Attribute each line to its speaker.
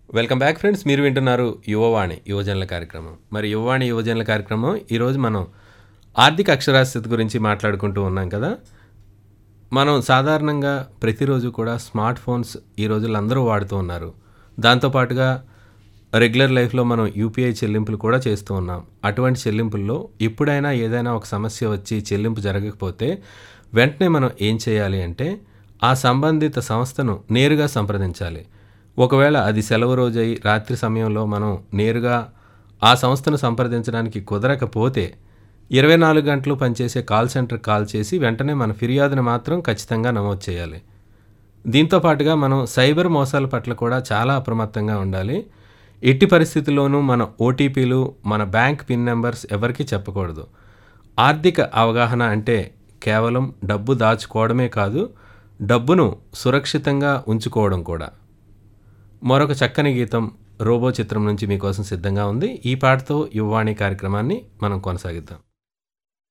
Speaker 1: welcome back friends మీరు వింటున్నారు యువవాణి యువజనుల కార్యక్రమం మరి యువవాణి యువజనుల కార్యక్రమం ఈరోజు మనం ఆర్థిక అక్షరాస్యత గురించి మాట్లాడుకుంటూ ఉన్నాం కదా మనం సాధారణంగా ప్రతిరోజు కూడా స్మార్ట్ ఫోన్స్ ఈ రోజుల్లో అందరూ వాడుతూ ఉన్నారు దాంతోపాటుగా రెగ్యులర్ లైఫ్లో మనం యూపీఐ చెల్లింపులు కూడా చేస్తూ ఉన్నాం అటువంటి చెల్లింపుల్లో ఎప్పుడైనా ఏదైనా ఒక సమస్య వచ్చి చెల్లింపు జరగకపోతే వెంటనే మనం ఏం చేయాలి అంటే ఆ సంబంధిత సంస్థను నేరుగా సంప్రదించాలి ఒకవేళ అది సెలవు రోజై రాత్రి సమయంలో మనం నేరుగా ఆ సంస్థను సంప్రదించడానికి కుదరకపోతే ఇరవై నాలుగు గంటలు పనిచేసే కాల్ సెంటర్ కాల్ చేసి వెంటనే మన ఫిర్యాదును మాత్రం ఖచ్చితంగా నమోదు చేయాలి దీంతో పాటుగా మనం సైబర్ మోసాల పట్ల కూడా చాలా అప్రమత్తంగా ఉండాలి ఎట్టి పరిస్థితుల్లోనూ మన ఓటీపీలు మన బ్యాంక్ పిన్ నెంబర్స్ ఎవరికీ చెప్పకూడదు ఆర్థిక అవగాహన అంటే కేవలం డబ్బు దాచుకోవడమే కాదు డబ్బును సురక్షితంగా ఉంచుకోవడం కూడా మరొక చక్కని గీతం రోబో చిత్రం నుంచి మీకోసం సిద్ధంగా ఉంది ఈ పాటతో యువవాణి కార్యక్రమాన్ని మనం కొనసాగిద్దాం